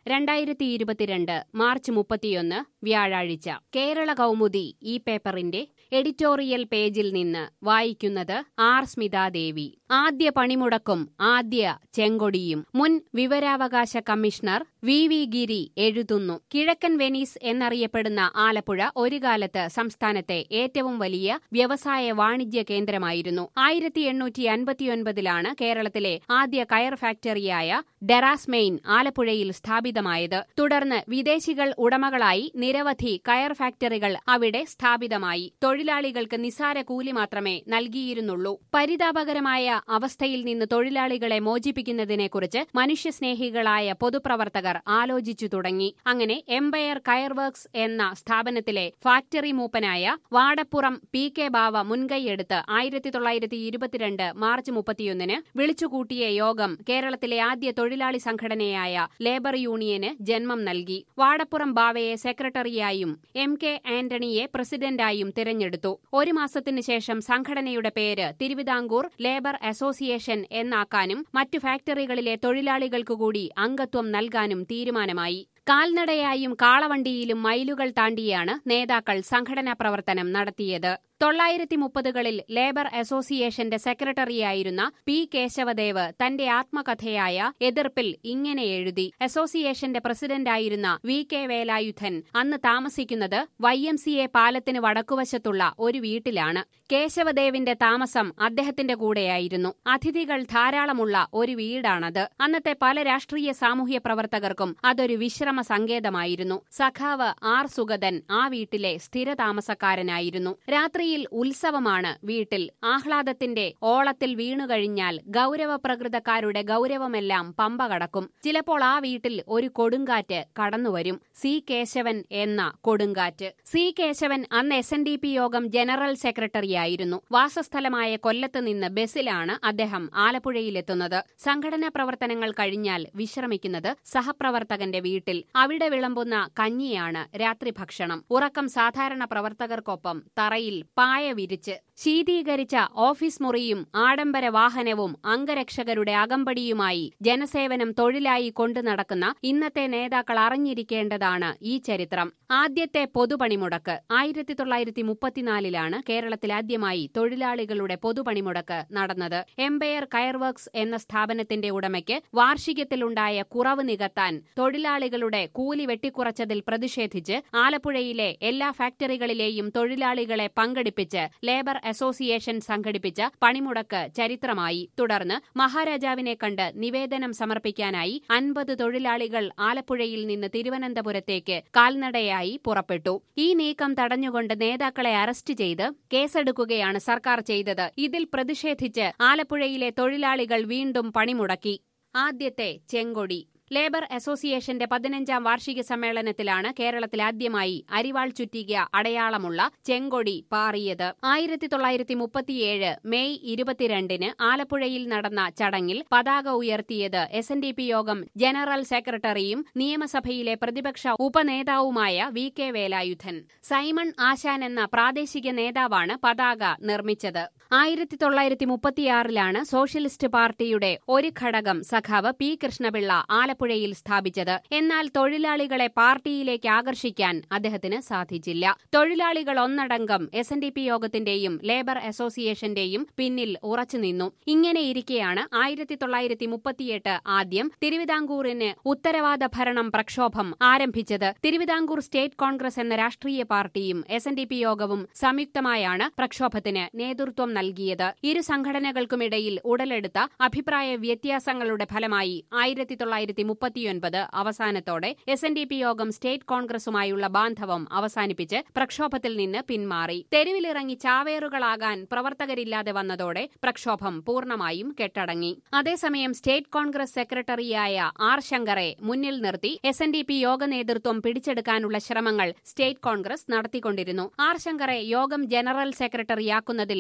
രണ്ടായിരത്തി ഇരുപത്തിരണ്ട് മാർച്ച് മുപ്പത്തിയൊന്ന് വ്യാഴാഴ്ച കേരള കൗമുദി ഈ പേപ്പറിന്റെ എഡിറ്റോറിയൽ പേജിൽ നിന്ന് വായിക്കുന്നത് ആർ സ്മിതാദേവി ആദ്യ പണിമുടക്കും ആദ്യ ചെങ്കൊടിയും മുൻ വിവരാവകാശ കമ്മീഷണർ വി വി ഗിരി എഴുതുന്നു കിഴക്കൻ വെനീസ് എന്നറിയപ്പെടുന്ന ആലപ്പുഴ ഒരു കാലത്ത് സംസ്ഥാനത്തെ ഏറ്റവും വലിയ വ്യവസായ വാണിജ്യ കേന്ദ്രമായിരുന്നു ആയിരത്തി എണ്ണൂറ്റി അൻപത്തിയൊൻപതിലാണ് കേരളത്തിലെ ആദ്യ കയർ ഫാക്ടറിയായ ഡെറാസ്മെയിൻ ആലപ്പുഴയിൽ സ്ഥാപിതമായത് തുടർന്ന് വിദേശികൾ ഉടമകളായി നിരവധി കയർ ഫാക്ടറികൾ അവിടെ സ്ഥാപിതമായി തൊഴിലാളികൾക്ക് നിസാര കൂലി മാത്രമേ നൽകിയിരുന്നുള്ളൂ പരിതാപകരമായ അവസ്ഥയിൽ നിന്ന് തൊഴിലാളികളെ മോചിപ്പിക്കുന്നതിനെക്കുറിച്ച് മനുഷ്യസ്നേഹികളായ പൊതുപ്രവർത്തകർ ആലോചിച്ചു തുടങ്ങി അങ്ങനെ എംപയർ കയർ വർക്ക്സ് എന്ന സ്ഥാപനത്തിലെ ഫാക്ടറി മൂപ്പനായ വാടപ്പുറം പി കെ ബാവ മുൻകൈയെടുത്ത് ആയിരത്തി തൊള്ളായിരത്തി ഇരുപത്തിരണ്ട് മാർച്ച് മുപ്പത്തിയൊന്നിന് വിളിച്ചുകൂട്ടിയ യോഗം കേരളത്തിലെ ആദ്യ തൊഴിലാളി സംഘടനയായ ലേബർ യൂണിയന് ജന്മം നൽകി വാടപ്പുറം ബാവയെ സെക്രട്ടറിയായും എം കെ ആന്റണിയെ പ്രസിഡന്റായും തിരഞ്ഞെടുത്തു ഒരു മാസത്തിനു ശേഷം സംഘടനയുടെ പേര് തിരുവിതാംകൂർ ലേബർ അസോസിയേഷൻ എന്നാക്കാനും മറ്റു ഫാക്ടറികളിലെ തൊഴിലാളികൾക്കു കൂടി അംഗത്വം നൽകാനും തീരുമാനമായി കാൽനടയായും കാളവണ്ടിയിലും മൈലുകൾ താണ്ടിയാണ് നേതാക്കൾ സംഘടനാ പ്രവർത്തനം നടത്തിയത് തൊള്ളായിരത്തി മുപ്പതുകളിൽ ലേബർ അസോസിയേഷന്റെ സെക്രട്ടറിയായിരുന്ന പി കേശവദേവ് തന്റെ ആത്മകഥയായ എതിർപ്പിൽ ഇങ്ങനെ എഴുതി അസോസിയേഷന്റെ പ്രസിഡന്റായിരുന്ന വി കെ വേലായുധൻ അന്ന് താമസിക്കുന്നത് വൈ എം സി എ പാലത്തിന് വടക്കുവശത്തുള്ള ഒരു വീട്ടിലാണ് കേശവദേവിന്റെ താമസം അദ്ദേഹത്തിന്റെ കൂടെയായിരുന്നു അതിഥികൾ ധാരാളമുള്ള ഒരു വീടാണത് അന്നത്തെ പല രാഷ്ട്രീയ സാമൂഹ്യ പ്രവർത്തകർക്കും അതൊരു വിശ്രമ സങ്കേതമായിരുന്നു സഖാവ് ആർ സുഗതൻ ആ വീട്ടിലെ സ്ഥിര താമസക്കാരനായിരുന്നു രാത്രിയിൽ ഉത്സവമാണ് വീട്ടിൽ ആഹ്ലാദത്തിന്റെ ഓളത്തിൽ വീണുകഴിഞ്ഞാൽ ഗൗരവപ്രകൃതക്കാരുടെ ഗൗരവമെല്ലാം പമ്പ കടക്കും ചിലപ്പോൾ ആ വീട്ടിൽ ഒരു കൊടുങ്കാറ്റ് കടന്നുവരും സി കേശവൻ എന്ന കൊടുങ്കാറ്റ് സി കേശവൻ അന്ന് എസ് എൻ ഡി പി യോഗം ജനറൽ സെക്രട്ടറിയായിരുന്നു വാസസ്ഥലമായ കൊല്ലത്ത് നിന്ന് ബസ്സിലാണ് അദ്ദേഹം ആലപ്പുഴയിലെത്തുന്നത് സംഘടനാ പ്രവർത്തനങ്ങൾ കഴിഞ്ഞാൽ വിശ്രമിക്കുന്നത് സഹപ്രവർത്തകന്റെ വീട്ടിൽ അവിടെ വിളമ്പുന്ന കഞ്ഞിയാണ് രാത്രി ഭക്ഷണം ഉറക്കം സാധാരണ പ്രവർത്തകർക്കൊപ്പം തറയിൽ പായ വിരിച്ച് ശീതീകരിച്ച ഓഫീസ് മുറിയും ആഡംബര വാഹനവും അംഗരക്ഷകരുടെ അകമ്പടിയുമായി ജനസേവനം തൊഴിലായി കൊണ്ടു നടക്കുന്ന ഇന്നത്തെ നേതാക്കൾ അറിഞ്ഞിരിക്കേണ്ടതാണ് ഈ ചരിത്രം ആദ്യത്തെ പൊതുപണിമുടക്ക് ആയിരത്തി തൊള്ളായിരത്തി മുപ്പത്തിനാലിലാണ് കേരളത്തിൽ ആദ്യമായി തൊഴിലാളികളുടെ പൊതുപണിമുടക്ക് നടന്നത് എംപയർ കയർവർക്സ് എന്ന സ്ഥാപനത്തിന്റെ ഉടമയ്ക്ക് വാർഷികത്തിലുണ്ടായ കുറവ് നികത്താൻ തൊഴിലാളികളുടെ കൂലി വെട്ടിക്കുറച്ചതിൽ പ്രതിഷേധിച്ച് ആലപ്പുഴയിലെ എല്ലാ ഫാക്ടറികളിലെയും തൊഴിലാളികളെ പങ്കെടുപ്പിച്ച് ലേബർ അസോസിയേഷൻ സംഘടിപ്പിച്ച പണിമുടക്ക് ചരിത്രമായി തുടർന്ന് മഹാരാജാവിനെ കണ്ട് നിവേദനം സമർപ്പിക്കാനായി അൻപത് തൊഴിലാളികൾ ആലപ്പുഴയിൽ നിന്ന് തിരുവനന്തപുരത്തേക്ക് കാൽനടയായി പുറപ്പെട്ടു ഈ നീക്കം തടഞ്ഞുകൊണ്ട് നേതാക്കളെ അറസ്റ്റ് ചെയ്ത് കേസെടുക്കുകയാണ് സർക്കാർ ചെയ്തത് ഇതിൽ പ്രതിഷേധിച്ച് ആലപ്പുഴയിലെ തൊഴിലാളികൾ വീണ്ടും പണിമുടക്കി ആദ്യത്തെ ചെങ്കൊടി ലേബർ അസോസിയേഷന്റെ പതിനഞ്ചാം വാർഷിക സമ്മേളനത്തിലാണ് കേരളത്തിൽ ആദ്യമായി അരിവാൾ ചുറ്റിക അടയാളമുള്ള ചെങ്കൊടി പാറിയത് ആയിരത്തി തൊള്ളായിരത്തി മുപ്പത്തിയേഴ് മെയ് ഇരുപത്തിരണ്ടിന് ആലപ്പുഴയിൽ നടന്ന ചടങ്ങിൽ പതാക ഉയർത്തിയത് എസ് എൻ ഡി പി യോഗം ജനറൽ സെക്രട്ടറിയും നിയമസഭയിലെ പ്രതിപക്ഷ ഉപനേതാവുമായ V K Velayudhan Simon Asan എന്ന പ്രാദേശിക നേതാവാണ് പതാക നിർമ്മിച്ചത് ആയിരത്തി തൊള്ളായിരത്തി മുപ്പത്തിയാറിലാണ് സോഷ്യലിസ്റ്റ് പാർട്ടിയുടെ ഒരു ഘടകം സഖാവ് പി കൃഷ്ണപിള്ള ആലപ്പുഴയിൽ സ്ഥാപിച്ചത് എന്നാൽ തൊഴിലാളികളെ പാർട്ടിയിലേക്ക് ആകർഷിക്കാൻ അദ്ദേഹത്തിന് സാധിച്ചില്ല തൊഴിലാളികൾ ഒന്നടങ്കം എസ് എൻ ഡി പി യോഗത്തിന്റെയും ലേബർ അസോസിയേഷന്റെയും പിന്നിൽ ഉറച്ചുനിന്നു ഇങ്ങനെയിരിക്കെയാണ് ആയിരത്തി തൊള്ളായിരത്തി മുപ്പത്തിയെട്ട് ആദ്യം തിരുവിതാംകൂറിന് ഉത്തരവാദ ഭരണം പ്രക്ഷോഭം ആരംഭിച്ചത് തിരുവിതാംകൂർ സ്റ്റേറ്റ് കോൺഗ്രസ് എന്ന രാഷ്ട്രീയ പാർട്ടിയും എസ് എൻ ഡി പി യോഗവും സംയുക്തമായാണ് പ്രക്ഷോഭത്തിന് നേതൃത്വം നൽകിയത് ഇരു സംഘടനകൾക്കുമിടയിൽ ഉടലെടുത്ത അഭിപ്രായ വ്യത്യാസങ്ങളുടെ ഫലമായി ആയിരത്തി തൊള്ളായിരത്തി മുപ്പത്തിയൊൻപത് അവസാനത്തോടെ എസ് എൻ ഡി പി യോഗം സ്റ്റേറ്റ് കോൺഗ്രസുമായുള്ള ബാന്ധവം അവസാനിപ്പിച്ച് പ്രക്ഷോഭത്തിൽ നിന്ന് പിന്മാറി തെരുവിലിറങ്ങി ചാവേറുകളാകാൻ പ്രവർത്തകരില്ലാതെ വന്നതോടെ പ്രക്ഷോഭം പൂർണ്ണമായും കെട്ടടങ്ങി അതേസമയം സ്റ്റേറ്റ് കോൺഗ്രസ് സെക്രട്ടറിയായ ആർ ശങ്കറെ മുന്നിൽ നിർത്തി എസ് എൻ ഡി പി യോഗ നേതൃത്വം പിടിച്ചെടുക്കാനുള്ള ശ്രമങ്ങൾ സ്റ്റേറ്റ് കോൺഗ്രസ് നടത്തിക്കൊണ്ടിരുന്നു ആർ ശങ്കറെ യോഗം ജനറൽ സെക്രട്ടറിയാക്കുന്നതിൽ അവർ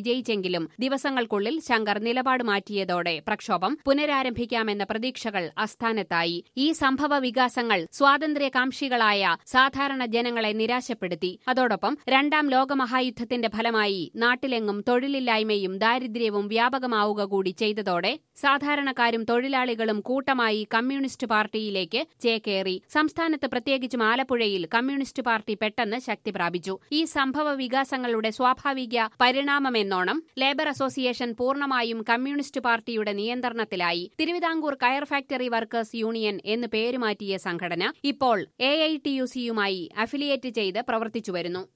വിജയിച്ചെങ്കിലും ദിവസങ്ങൾക്കുള്ളിൽ ശങ്കർ നിലപാട് മാറ്റിയതോടെ പ്രക്ഷോഭം പുനരാരംഭിക്കാമെന്ന പ്രതീക്ഷകൾ അസ്ഥാനത്തായി ഈ സംഭവ വികാസങ്ങൾ സ്വാതന്ത്ര്യകാംക്ഷികളായ സാധാരണ ജനങ്ങളെ നിരാശപ്പെടുത്തി അതോടൊപ്പം രണ്ടാം ലോകമഹായുദ്ധത്തിന്റെ ഫലമായി നാട്ടിലെങ്ങും തൊഴിലില്ലായ്മയും ദാരിദ്ര്യവും വ്യാപകമാവുക കൂടി ചെയ്തതോടെ സാധാരണക്കാരും തൊഴിലാളികളും കൂട്ടമായി കമ്മ്യൂണിസ്റ്റ് പാർട്ടിയിലേക്ക് ചേക്കേറി സംസ്ഥാനത്ത് പ്രത്യേകിച്ചും ആലപ്പുഴയിൽ കമ്മ്യൂണിസ്റ്റ് പാർട്ടി പെട്ടെന്ന് ശക്തി പ്രാപിച്ചു ഈ സംഭവ വികാസങ്ങളുടെ സ്വാഭാവിക പരിണാമമെന്നോണം ലേബർ അസോസിയേഷൻ പൂർണ്ണമായും കമ്മ്യൂണിസ്റ്റ് പാർട്ടിയുടെ നിയന്ത്രണത്തിലായി തിരുവിതാംകൂർ കയർ ഫാക്ടറി വർക്കേഴ്സ് യൂണിയൻ എന്ന് പേരുമാറ്റിയ സംഘടന ഇപ്പോൾ എ ഐ ടി യു സിയുമായി അഫിലിയേറ്റ് ചെയ്ത് പ്രവർത്തിച്ചുവരുന്നു